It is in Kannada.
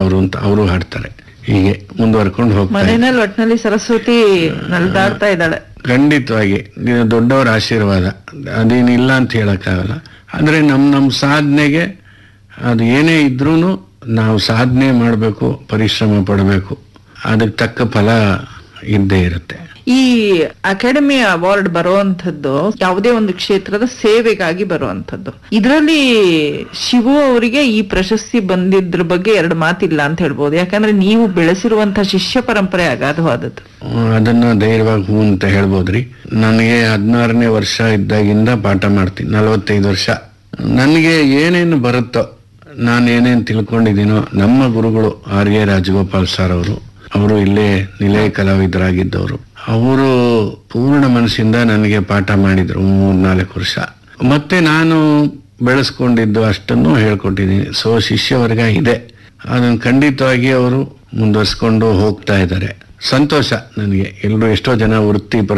ಅವರು ಅಂತ ಅವರು ಹಾಡ್ತಾರೆ ಹೀಗೆ ಮುಂದುವರ್ಕೊಂಡು ಹೋಗ್ತಾರೆ ಮನೆಯಲ್ಲಿ ಒಟ್ನಲ್ಲಿ ಸರಸ್ವತಿ ನಲ್ದಾಡ್ತಾ ಇದ್ದಾಳೆ ಖಂಡಿತವಾಗಿ ಇದು ದೊಡ್ಡವರ ಆಶೀರ್ವಾದ ಅದೇನಿಲ್ಲ ಅಂತ ಹೇಳಕ್ಕಾಗಲ್ಲ ಅಂದ್ರೆ ನಮ್ಮ ನಮ್ಮ ಸಾಧನೆಗೆ ಅದು ಏನೇ ಇದ್ರೂ ನಾವು ಸಾಧನೆ ಮಾಡಬೇಕು ಪರಿಶ್ರಮ ಪಡಬೇಕು ಅದಕ್ಕೆ ತಕ್ಕ ಫಲ ಇದ್ದೇ ಇರುತ್ತೆ ಈ ಅಕಾಡೆಮಿ ಅವಾರ್ಡ್ ಬರುವಂತದ್ದು ಯಾವುದೇ ಒಂದು ಕ್ಷೇತ್ರದ ಸೇವೆಗಾಗಿ ಬರುವಂತದ್ದು ಇದರಲ್ಲಿ ಶಿವು ಅವರಿಗೆ ಈ ಪ್ರಶಸ್ತಿ ಬಂದಿದ್ರ ಬಗ್ಗೆ ಎರಡು ಮಾತಿಲ್ಲ ಅಂತ ಹೇಳ್ಬೋದು ಯಾಕಂದ್ರೆ ನೀವು ಬೆಳೆಸಿರುವಂತಹ ಶಿಷ್ಯ ಪರಂಪರೆ ಅಗಾಧವಾದದ್ದು ಹ್ಮ್, ಅದನ್ನ ಧೈರ್ಯವಾಗಿ ಹೂ ಅಂತ ಹೇಳ್ಬೋದ್ರಿ ನನಗೆ ಹದಿನಾರನೇ ವರ್ಷ ಇದ್ದಾಗಿಂದ ಪಾಠ ಮಾಡ್ತೀನಿ ನಲವತ್ತೈದು ವರ್ಷ ನನಗೆ ಏನೇನು ಬರುತ್ತೋ ನಾನು ಏನೇನು ತಿಳ್ಕೊಂಡಿದ್ದೀನೋ ನಮ್ಮ ಗುರುಗಳು ಆರ್ ಎ ರಾಜಗೋಪಾಲ್ ಸರ್ ಅವರು ಅವರು ಇಲ್ಲೇ ನಿಲಯ ಕಲಾವಿದರಾಗಿದ್ದವರು ಅವರು ಪೂರ್ಣ ಮನಸ್ಸಿಂದ ನನಗೆ ಪಾಠ ಮಾಡಿದ್ರು ಮೂರ್ ನಾಲ್ಕು ವರ್ಷ ಮತ್ತೆ ನಾನು ಬೆಳೆಸ್ಕೊಂಡಿದ್ದು ಅಷ್ಟನ್ನು ಹೇಳ್ಕೊಟ್ಟಿದ್ದೀನಿ ಸೊ ಶಿಷ್ಯವರ್ಗ ಇದೆ ಅದನ್ನು ಖಂಡಿತವಾಗಿ ಅವರು ಮುಂದುವರ್ಸ್ಕೊಂಡು ಹೋಗ್ತಾ ಇದ್ದಾರೆ ಸಂತೋಷ ನನಗೆ ಎಲ್ಲರೂ ಎಷ್ಟೋ ಜನ ವೃತ್ತಿ